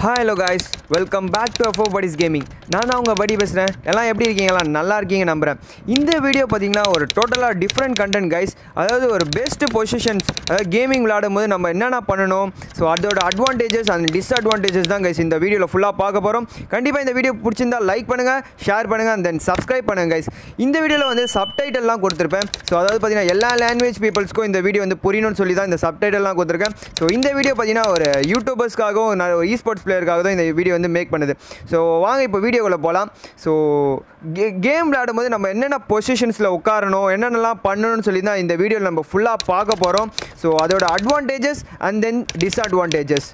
hi hello guys welcome back to அஃபோ buddies gaming நான் தான் உங்கள் படி பேசுகிறேன் எல்லாம் எப்படி இருக்கீங்களா நல்லா இருக்கீங்க நம்புகிறேன் இந்த வீடியோ பார்த்தீங்கன்னா ஒரு டோட்டலாக டிஃப்ரெண்ட் கண்டென்ட் கைஸ் அதாவது ஒரு பெஸ்ட் பொசிஷன்ஸ் அதாவது கேமிங் விளையாடும் போது நம்ம என்னென்ன பண்ணணும் ஸோ அதோட அட்வான்டேஜஸ் அண்ட் டிஸ்அட்வான்டேஜஸ் தான் கைஸ் இந்த வீடியோவில் ஃபுல்லாக பார்க்க போகிறோம் கண்டிப்பாக இந்த வீடியோ பிடிச்சிருந்தா லைக் பண்ணுங்கள் ஷேர் பண்ணுங்கள் அண்ட் தென் சப்ஸ்கிரைப் பண்ணுங்கள் கைஸ் இந்த வீடியோவில் வந்து சப்டைட்டல்லாம் கொடுத்துருப்பேன் ஸோ அதாவது பார்த்தீங்கன்னா எல்லா லாங்குவேஜ் பீப்புள்ஸ்க்கும் இந்த வீடியோ வந்து புரியணும்னு சொல்லி தான் இந்த சப்டைட்டல்லாம் கொடுத்துருக்கேன் ஸோ இந்த வீடியோ பார்த்தீங்கன்னா ஒரு யூடியூபர்ஸ்க்காகவும் நான் ஒரு ஸ்போர்ட்ஸ் பிளேயருக்காக தான் இந்த வீடியோ வந்து மேக் பண்ணுது ஸோ வாங்க இப்போ வீடியோக்குள்ளே போகலாம் ஸோ கே கேம் விளையாடும் போது நம்ம என்னென்ன பொசிஷன்ஸில் உட்காரணும் என்னென்னலாம் பண்ணணும்னு சொல்லி தான் இந்த வீடியோவில் நம்ம ஃபுல்லாக பார்க்க போகிறோம் ஸோ அதோட advantages and then disadvantages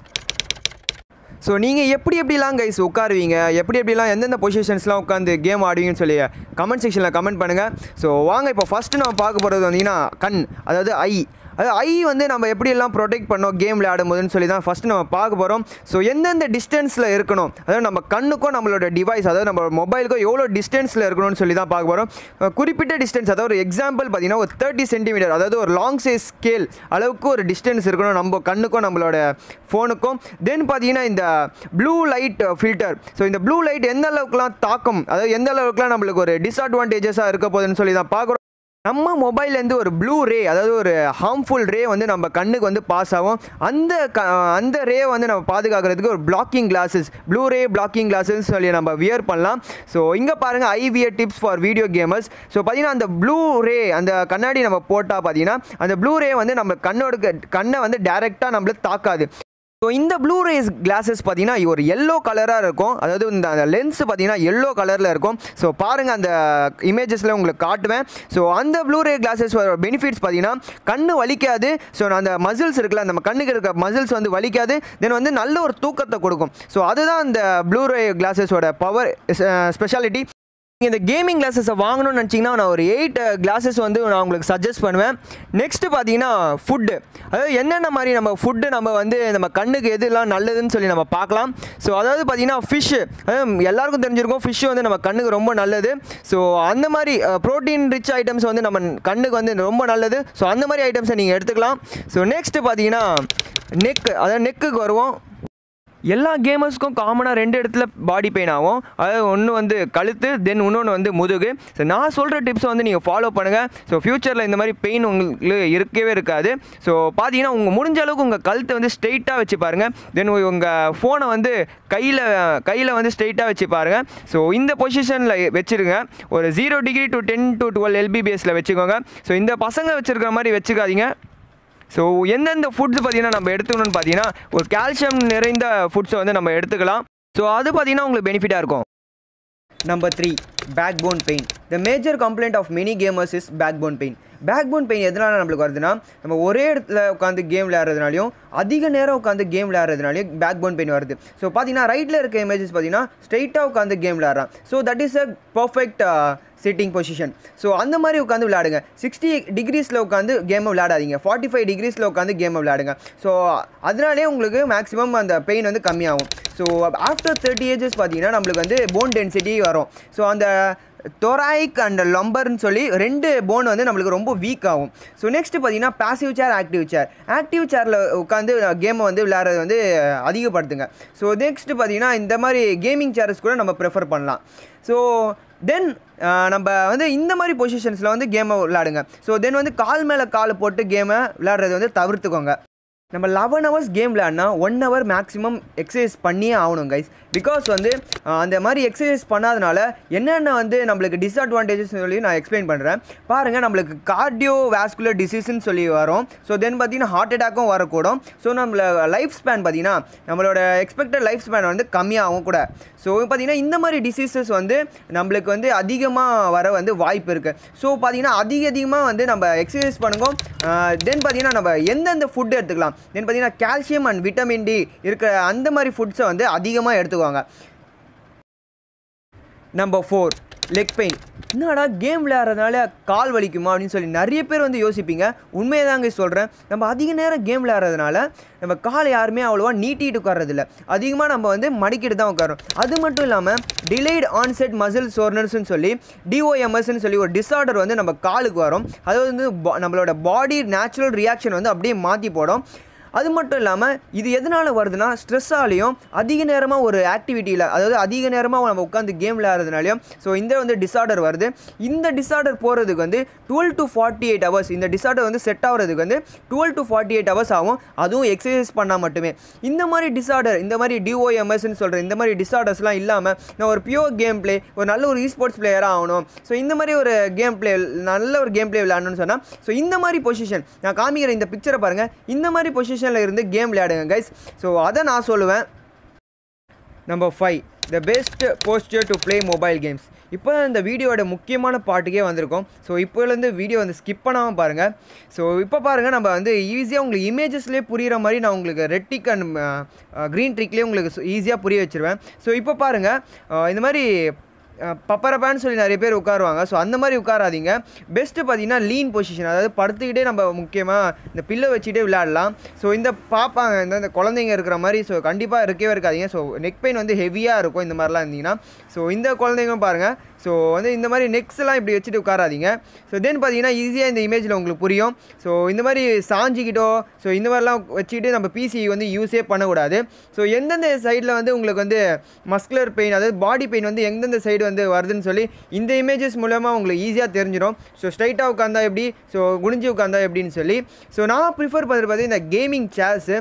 so நீங்கள் எப்படி எப்படிலாம் கைஸ் உட்காருவீங்க எப்படி எப்படிலாம் எந்தெந்த பொசிஷன்ஸ்லாம் உட்காந்து கேம் ஆடுவீங்கன்னு சொல்லி கமெண்ட் செக்ஷனில் கமெண்ட் பண்ணுங்கள் ஸோ வாங்க இப்போ ஃபஸ்ட்டு நம்ம பார்க்க போகிறது வந்தீங்கன்னா கண் அதாவது ஐ அதாவது ஐ வந்து நம்ம எப்படியெல்லாம் ப்ரொடெக்ட் பண்ணோம் கேம் விளையாடும் போதுன்னு சொல்லி தான் ஃபஸ்ட்டு நம்ம பார்க்க போகிறோம் ஸோ எந்தெந்த டிஸ்டன்ஸில் இருக்கணும் அதாவது நம்ம கண்ணுக்கும் நம்மளோட டிவைஸ் அதாவது நம்ம மொபைலுக்கும் எவ்வளோ டிஸ்டன்ஸில் இருக்கணும்னு சொல்லி தான் பார்க்க போகிறோம் குறிப்பிட்ட டிஸ்டன்ஸ் அதாவது ஒரு எக்ஸாம்பிள் பார்த்தீங்கன்னா ஒரு தேர்ட்டி சென்டிமீட்டர் அதாவது ஒரு லாங் சைஸ் ஸ்கேல் அளவுக்கு ஒரு டிஸ்டன்ஸ் இருக்கணும் நம்ம கண்ணுக்கும் நம்மளோட ஃபோனுக்கும் தென் பார்த்தீங்கன்னா இந்த ப்ளூ லைட் ஃபில்டர் ஸோ இந்த ப்ளூ லைட் எந்த அளவுக்குலாம் தாக்கம் அதாவது எந்த அளவுக்குலாம் நம்மளுக்கு ஒரு டிஸ்அட்வான்டேஜஸாக இருக்க போகுதுன்னு சொல்லி தான் பார்க்குறோம் நம்ம மொபைல்லேருந்து ஒரு ப்ளூ ரே அதாவது ஒரு ஹார்ம்ஃபுல் ரே வந்து நம்ம கண்ணுக்கு வந்து பாஸ் ஆகும் அந்த க அந்த ரே வந்து நம்ம பாதுகாக்கிறதுக்கு ஒரு blocking glasses blue ray blocking glasses சொல்லி நம்ம வியர் பண்ணலாம் ஸோ இங்கே பாருங்கள் eye wear tips for video gamers so பார்த்தீங்கன்னா அந்த ப்ளூ ரே அந்த கண்ணாடி நம்ம போட்டால் பார்த்தீங்கன்னா அந்த ப்ளூ ரே வந்து நம்ம கண்ணோட கண்ணை வந்து டைரெக்டாக நம்மளுக்கு தாக்காது ஸோ இந்த ப்ளூ ரேஸ் கிளாஸஸ் பார்த்தீங்கன்னா ஒரு எல்லோ கலராக இருக்கும் அதாவது இந்த அந்த லென்ஸ் பார்த்தீங்கன்னா எல்லோ கலரில் இருக்கும் ஸோ பாருங்கள் அந்த இமேஜஸில் உங்களுக்கு காட்டுவேன் ஸோ அந்த ப்ளூ ரே கிளாஸஸ் பெனிஃபிட்ஸ் பார்த்தீங்கன்னா கண்ணு வலிக்காது ஸோ அந்த மசில்ஸ் இருக்குல்ல நம்ம கண்ணுக்கு இருக்க மசில்ஸ் வந்து வலிக்காது தென் வந்து நல்ல ஒரு தூக்கத்தை கொடுக்கும் ஸோ அதுதான் அந்த ப்ளூ ரே கிளாஸஸோட பவர் ஸ்பெஷாலிட்டி நீங்கள் இந்த கேமிங் கிளாஸஸை வாங்கணும்னு நினச்சிங்கன்னா நான் ஒரு எயிட் கிளாஸஸ் வந்து நான் உங்களுக்கு சஜஸ்ட் பண்ணுவேன் நெக்ஸ்ட்டு பார்த்தீங்கன்னா ஃபுட்டு அதாவது என்னென்ன மாதிரி நம்ம ஃபுட்டு நம்ம வந்து நம்ம கண்ணுக்கு எதுலாம் நல்லதுன்னு சொல்லி நம்ம பார்க்கலாம் ஸோ அதாவது பார்த்தீங்கன்னா ஃபிஷ்ஷு அதாவது எல்லாருக்கும் தெரிஞ்சிருக்கும் ஃபிஷ் வந்து நம்ம கண்ணுக்கு ரொம்ப நல்லது ஸோ அந்த மாதிரி ப்ரோட்டீன் ரிச் ஐட்டம்ஸ் வந்து நம்ம கண்ணுக்கு வந்து ரொம்ப நல்லது ஸோ அந்த மாதிரி ஐட்டம்ஸை நீங்கள் எடுத்துக்கலாம் ஸோ நெக்ஸ்ட்டு பார்த்தீங்கன்னா நெக் அதாவது நெக்குக்கு வருவோம் எல்லா கேமர்ஸ்க்கும் காமனாக ரெண்டு இடத்துல பாடி பெயின் ஆகும் அதாவது ஒன்று வந்து கழுத்து தென் இன்னொன்று வந்து முதுகு ஸோ நான் சொல்கிற டிப்ஸை வந்து நீங்கள் ஃபாலோ பண்ணுங்கள் ஸோ ஃப்யூச்சரில் இந்த மாதிரி பெயின் உங்களுக்கு இருக்கவே இருக்காது ஸோ பார்த்தீங்கன்னா உங்கள் முடிஞ்ச அளவுக்கு உங்கள் கழுத்தை வந்து ஸ்ட்ரெயிட்டாக வச்சு பாருங்கள் தென் உங்கள் ஃபோனை வந்து கையில் கையில் வந்து ஸ்ட்ரெயிட்டாக வச்சு பாருங்கள் ஸோ இந்த பொசிஷனில் வச்சுருங்க ஒரு zero degree to ten to twelve எல்பிபிஎஸில் வச்சுக்கோங்க ஸோ இந்த பசங்க வச்சுருக்கிற மாதிரி வச்சுக்காதீங்க ஸோ எந்தெந்த ஃபுட்ஸ் பார்த்தீங்கன்னா நம்ம எடுத்துக்கணும்னு பார்த்தீங்கன்னா ஒரு கால்சியம் நிறைந்த ஃபுட்ஸை வந்து நம்ம எடுத்துக்கலாம் ஸோ அது பார்த்தீங்கன்னா உங்களுக்கு பெனிஃபிட்டாக இருக்கும் number three backbone pain the major complaint of many gamers is backbone pain backbone pain எதனால் நம்மளுக்கு வருதுன்னா நம்ம ஒரே இடத்துல உட்காந்து கேம் விளையாடுறதுனாலையும் அதிக நேரம் உட்காந்து கேம் விளையாடுறதுனாலையும் பேக் போன் பெயின் வருது ஸோ பார்த்தீங்கன்னா ரைட்டில் இருக்க இமேஜஸ் பார்த்தீங்கன்னா ஸ்ட்ரைட்டாக உட்காந்து கேம் விளையாடுறான் so that is a perfect sitting position so அந்த மாதிரி உட்காந்து விளையாடுங்க சிக்ஸ்டி டிகிரிஸில் உட்காந்து கேமை விளையாடாதீங்க ஃபார்ட்டி ஃபைவ் டிகிரிஸில் உட்காந்து கேமை விளையாடுங்க ஸோ அதனாலே உங்களுக்கு மேக்ஸிமம் அந்த பெயின் வந்து கம்மியாகும் ஸோ ஆஃப்டர் தேர்ட்டி ஏஜஸ் பார்த்தீங்கன்னா நம்மளுக்கு வந்து போன் டென்சிட்டி வரும் ஸோ அந்த தொராய்க் அண்ட் லம்பர்னு சொல்லி ரெண்டு போன் வந்து நம்மளுக்கு ரொம்ப வீக் ஆகும் ஸோ நெக்ஸ்ட் பார்த்தீங்கன்னா passive chair active chair active சேரில் உட்காந்து கேமை வந்து விளையாடுறது வந்து அதிகப்படுத்துங்க ஸோ நெக்ஸ்ட் பார்த்தீங்கன்னா இந்த மாதிரி கேமிங் சேர்ஸ் கூட நம்ம ப்ரிஃபர் பண்ணலாம் ஸோ தென் நம்ம வந்து இந்த மாதிரி பொசிஷன்ஸில் வந்து கேமை விளையாடுங்க ஸோ தென் வந்து கால் மேலே கால் போட்டு கேமை விளையாடுறது வந்து தவிர்த்துக்கோங்க நம்ம லெவன் ஹவர்ஸ் கேம் விளையாடினா ஒன் ஹவர் மேக்ஸிமம் எக்ஸசைஸ் பண்ணியே ஆகணும் கைஸ் பிகாஸ் வந்து அந்த மாதிரி எக்ஸசைஸ் பண்ணாதனால என்னென்ன வந்து நம்மளுக்கு டிஸ்அட்வான்டேஜஸ் சொல்லி நான் எக்ஸ்பிளைன் பண்ணுறேன் பாருங்கள் நம்மளுக்கு கார்டியோ வேஸ்குலர் டிசீஸ்ன்னு சொல்லி வரும் ஸோ தென் பார்த்தீங்கன்னா ஹார்ட் அட்டாக்கும் வரக்கூடும் ஸோ நம்மள லைஃப் ஸ்பேன் பார்த்தீங்கன்னா நம்மளோட எக்ஸ்பெக்டட் லைஃப் ஸ்பேன் வந்து கம்மியாகும் கூட ஸோ பார்த்தீங்கன்னா இந்த மாதிரி டிசீசஸ் வந்து நம்மளுக்கு வந்து அதிகமாக வர வந்து வாய்ப்பு இருக்குது ஸோ பார்த்தீங்கன்னா அதிக அதிகமாக வந்து நம்ம எக்ஸசைஸ் பண்ணுங்க தென் பார்த்தீங்கன்னா நம்ம எந்தெந்த ஃபுட் எடுத்துக்கலாம் தென் பார்த்தீங்கன்னா கால்சியம் அண்ட் விட்டமின் டி இருக்கிற அந்த மாதிரி ஃபுட்ஸை வந்து அதிகமாக எடுத்துக்குவாங்க நம்பர் ஃபோர் லெக் பெயின் என்னடா கேம் விளையாடுறதுனால கால் வலிக்குமா அப்படின்னு சொல்லி நிறைய பேர் வந்து யோசிப்பீங்க உண்மையை தாங்க சொல்கிறேன் நம்ம அதிக நேரம் கேம் விளையாடுறதுனால நம்ம காலை யாருமே அவ்வளோவா நீட்டிட்டு உட்கார்றதில்ல அதிகமாக நம்ம வந்து மடிக்கிட்டு தான் உட்காரோம் அது மட்டும் இல்லாமல் டிலேட் ஆன்செட் மசில் சோர்னர்ஸ்னு சொல்லி டிஓஎம்எஸ்ன்னு சொல்லி ஒரு டிஸார்டர் வந்து நம்ம காலுக்கு வரும் அது வந்து பா- நம்மளோட பாடி நேச்சுரல் ரியாக்ஷன் வந்து அப்படியே மாற்றி போடும் அது மட்டும் இல்லாமல் இது எதனால் வருதுன்னா ஸ்ட்ரெஸ்ஸாலையும் அதிக நேரமாக ஒரு ஆக்டிவிட்டியில் அதாவது அதிக நேரமாக நம்ம உட்காந்து கேம் விளையாடுறதுனாலையும் ஸோ இந்த வந்து டிஸார்டர் வருது இந்த டிஸார்டர் போகிறதுக்கு வந்து twelve to forty eight hours இந்த டிஸார்டர் வந்து செட் ஆகிறதுக்கு வந்து twelve to forty eight hours ஆகும் அதுவும் எக்ஸசைஸ் பண்ணால் மட்டுமே இந்த மாதிரி டிஸார்டர் இந்த மாதிரி டிஓஎம்எஸ்ன்னு சொல்கிற இந்த மாதிரி டிஸார்டர்ஸ்லாம் இல்லாமல் நான் ஒரு பியூர் கேம் ப்ளே ஒரு நல்ல ஒரு ஸ்போர்ட்ஸ் பிளேயராக ஆகணும் ஸோ இந்த மாதிரி ஒரு கேம் ப்ளே நல்ல ஒரு கேம் ப்ளே விளையாடணும்னு சொன்னால் ஸோ இந்த மாதிரி பொசிஷன் நான் காமிக்கிற இந்த பிக்சரை பாருங்கள் இந்த மாதிரி பொசிஷனில் இருந்து கேம் விளையாடுங்க கைஸ் ஸோ அதை நான் சொல்லுவேன் number five the best posture to play mobile games இப்போ இந்த வீடியோட முக்கியமான பாட்டுக்கே வந்திருக்கோம் ஸோ இப்போலேருந்து வீடியோ வந்து ஸ்கிப் பண்ணாமல் பாருங்கள் ஸோ இப்போ பாருங்கள் நம்ம வந்து ஈஸியாக உங்களுக்கு இமேஜஸ்லேயே புரிகிற மாதிரி நான் உங்களுக்கு ரெட் டிக் அண்ட் க்ரீன் ட்ரிக்லேயே உங்களுக்கு ஈஸியாக புரிய வச்சுருவேன் ஸோ இப்போ பாருங்கள் இந்த மாதிரி பப்பரப்பான்னு சொல்லி நிறைய பேர் உட்காருவாங்க ஸோ அந்த மாதிரி உட்காராதீங்க பெஸ்ட்டு பார்த்தீங்கன்னா லீன் பொசிஷன் அதாவது படுத்துக்கிட்டே நம்ம முக்கியமாக இந்த பில்லை வச்சுக்கிட்டே விளையாடலாம் ஸோ இந்த பாப்பாங்க இந்த இந்த குழந்தைங்க இருக்கிற மாதிரி ஸோ கண்டிப்பாக இருக்கவே இருக்காதீங்க ஸோ நெக் பெயின் வந்து ஹெவியாக இருக்கும் இந்த மாதிரிலாம் இருந்தீங்கன்னா ஸோ இந்த குழந்தைங்களும் பாருங்கள் ஸோ வந்து இந்த மாதிரி நெக்ஸ்லாம் இப்படி வச்சுட்டு உட்காராதீங்க ஸோ தென் பார்த்தீங்கன்னா ஈஸியாக இந்த இமேஜில் உங்களுக்கு புரியும் ஸோ இந்த மாதிரி சாஞ்சிக்கிட்டோ ஸோ இந்த மாதிரிலாம் வச்சுக்கிட்டு நம்ம பிசி வந்து யூஸே பண்ணக்கூடாது ஸோ எந்தெந்த சைடில் வந்து உங்களுக்கு வந்து மஸ்குலர் பெயின் அதாவது பாடி பெயின் வந்து எந்தெந்த சைடு வந்து வருதுன்னு சொல்லி இந்த இமேஜஸ் மூலமாக உங்களுக்கு ஈஸியாக தெரிஞ்சிடும் ஸோ ஸ்ட்ரைட்டாக உட்காந்தா எப்படி ஸோ குனிஞ்சு உட்காந்தா எப்படின்னு சொல்லி ஸோ நான் ப்ரிஃபர் பண்ணுறது பார்த்தீங்கன்னா இந்த கேமிங் சேர்ஸு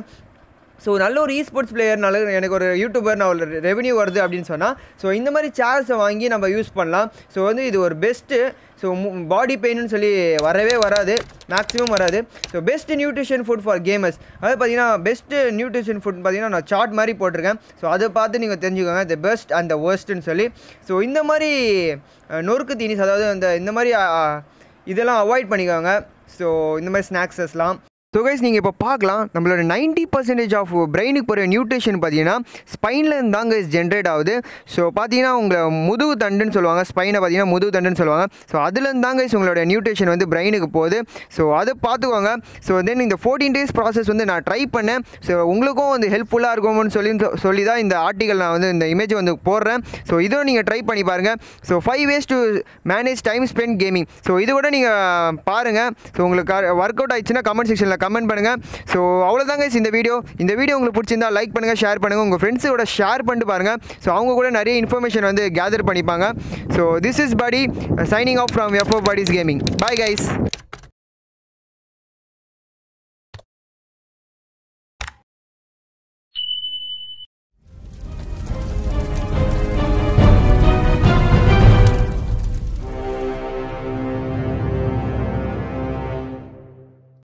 ஸோ நல்ல ஒரு ஸ்போர்ட்ஸ் பிளேயர் நல்ல எனக்கு ஒரு யூடியூபர் நான் ஒரு ரெவன்யூ வருது அப்படின்னு சொன்னால் ஸோ இந்த மாதிரி சேர்ஸை வாங்கி நம்ம யூஸ் பண்ணலாம் ஸோ வந்து இது ஒரு பெஸ்ட்டு ஸோ பாடி பெயின்னு சொல்லி வரவே வராது மேக்ஸிமம் வராது so best nutrition food for gamers அதாவது பார்த்தீங்கன்னா பெஸ்ட்டு நியூட்ரிஷன் ஃபுட் பார்த்தீங்கன்னா நான் சார்ட் மாதிரி போட்டிருக்கேன் ஸோ அதை பார்த்து நீங்கள் தெரிஞ்சுக்கோங்க த பெஸ்ட் அண்ட் த worstன்னு சொல்லி ஸோ இந்த மாதிரி அஹ், நொறுக்கு தீனிஸ் அதாவது அந்த இந்த மாதிரி அஹ், இதெல்லாம் அவாய்ட் பண்ணிக்கோங்க ஸோ இந்த மாதிரி ஸ்நாக்ஸஸ்லாம் ஸோ கைஸ் நீங்கள் இப்போ பார்க்கலாம் நம்மளோட நைன்ட்டி பர்சன்டேஜ் ஆஃப் பிரெயினுக்கு போகிற நியூட்ரிஷன் பார்த்தீங்கன்னா ஸ்பைனில் இருந்தாங்க ஜென்ரேட் ஆகுது ஸோ பார்த்தீங்கன்னா உங்களை முதுகு தண்டுன்னு சொல்லுவாங்க ஸ்பைனை பார்த்தீங்கன்னா முதுகு தண்டுன்னு சொல்லுவாங்க ஸோ அதுலேருந்து தாங்க உங்களோட நியூட்ரிஷன் வந்து பிரெயினுக்கு போகுது ஸோ அதை பார்த்துக்கோங்க ஸோ தென் இந்த ஃபோர்டீன் டேஸ் ப்ராசஸ் வந்து நான் ட்ரை பண்ணேன் ஸோ உங்களுக்கும் வந்து ஹெல்ப்ஃபுல்லாக இருக்கும்னு சொல்லி சொல்லி தான் இந்த ஆர்டிகல் நான் வந்து இந்த இமேஜ் வந்து போடுறேன் ஸோ இதுவும் நீங்கள் ட்ரை பண்ணி பாருங்கள் so five ways to manage time spend gaming so இது கூட நீங்கள் பாருங்கள் ஸோ உங்களுக்கு ஒர்க் அவுட் ஆயிடுச்சுன்னா கமெண்ட் செக்ஷனில் கமெண்ட் பண்ணுங்கள் ஸோ அவ்வளோதாங்க இந்த வீடியோ இந்த வீடியோ உங்களுக்கு பிடிச்சிருந்தா லைக் பண்ணுங்கள் ஷேர் பண்ணுங்கள் உங்கள் ஃப்ரெண்ட்ஸோட ஷேர் பண்ணிட்டு பாருங்கள் ஸோ அவங்க கூட நிறைய இன்ஃபர்மேஷன் வந்து கேதர் பண்ணிப்பாங்க so this is buddy signing off from FO buddies gaming bye guys